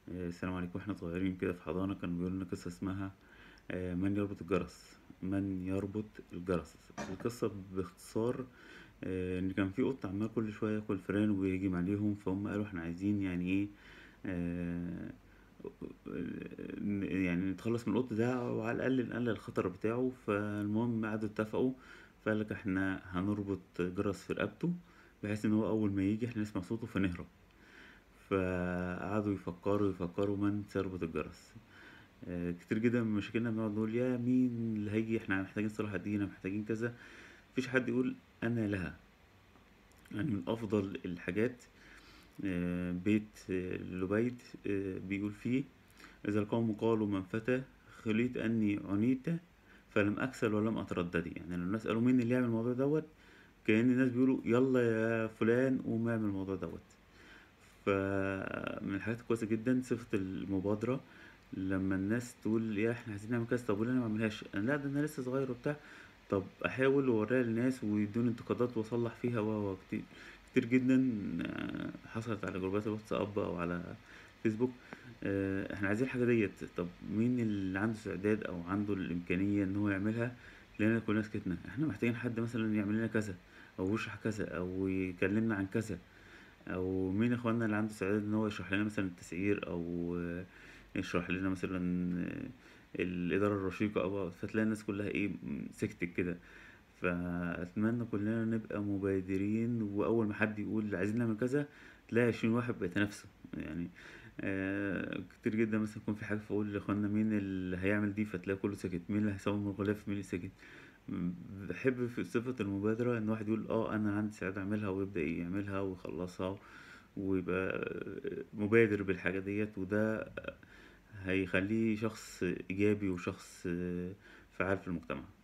آه، السلام عليكم واحنا صغيرين كده في حضانة كانوا بيقولوا لنا قصة اسمها آه، من يربط الجرس من يربط الجرس القصة باختصار آه، ان كان في قط عمال كل شوية ياكل فئران ويهجم عليهم فهم قالوا احنا عايزين يعني ايه آه، يعني نتخلص من القط ده وعلى الأقل نقلل الخطر بتاعه فالمهم قعدوا اتفقوا فقال لك احنا هنربط جرس في رقبته بحيث ان هو اول ما يجي احنا نسمع صوته فنهرب فقعدوا يفكروا يفكروا من سيربط الجرس آه، كتير جدا من مشاكلنا بنقعد نقول يا مين اللي هيجي احنا محتاجين صلاح الدين محتاجين كذا مفيش حد يقول انا لها يعني من افضل الحاجات آه، بيت آه، لبيد آه، بيقول فيه اذا القوم قالوا من فتى خليت اني عنيت فلم اكسل ولم اتردد يعني لو الناس قالوا مين اللي يعمل الموضوع دوت كأن الناس بيقولوا يلا يا فلان قوم اعمل الموضوع دوت فمن الحاجات الكويسة جدا صفة المبادرة لما الناس تقول يا احنا عايزين نعمل كذا طب وليه انا ما اعملهاش أنا لا ده انا لسه صغير وبتاع طب احاول واوريها للناس ويدوني انتقادات واصلح فيها و و كتير كتير جدا آه، حصلت على جروبات الواتساب او على فيسبوك آه، احنا عايزين الحاجة ديت طب مين اللي عنده استعداد او عنده الامكانية ان هو يعملها لان كلنا سكتنا احنا محتاجين حد مثلا يعمل لنا كذا او يشرح كذا او يكلمنا عن كذا او مين اخواننا اللي عنده استعداد ان هو يشرح لنا مثلا التسعير او آه، يشرح لنا مثلا آه، الاداره الرشيقه او فتلاقي الناس كلها ايه م- سكتت كده فاتمنى كلنا نبقى مبادرين واول ما حد يقول عايزين نعمل كذا تلاقي عشرين واحد بيتنافسوا يعني آه كتير جدا مثلا يكون في حاجه فاقول لاخواننا مين اللي هيعمل دي فتلاقي كله ساكت مين اللي هيصمم الغلاف مين اللي ساكت م- بحب في صفة المبادرة إن واحد يقول اه أنا عندي استعداد أعملها ويبدأ يعملها ويخلصها ويبقى مبادر بالحاجة ديت وده هيخليه شخص إيجابي وشخص فعال في المجتمع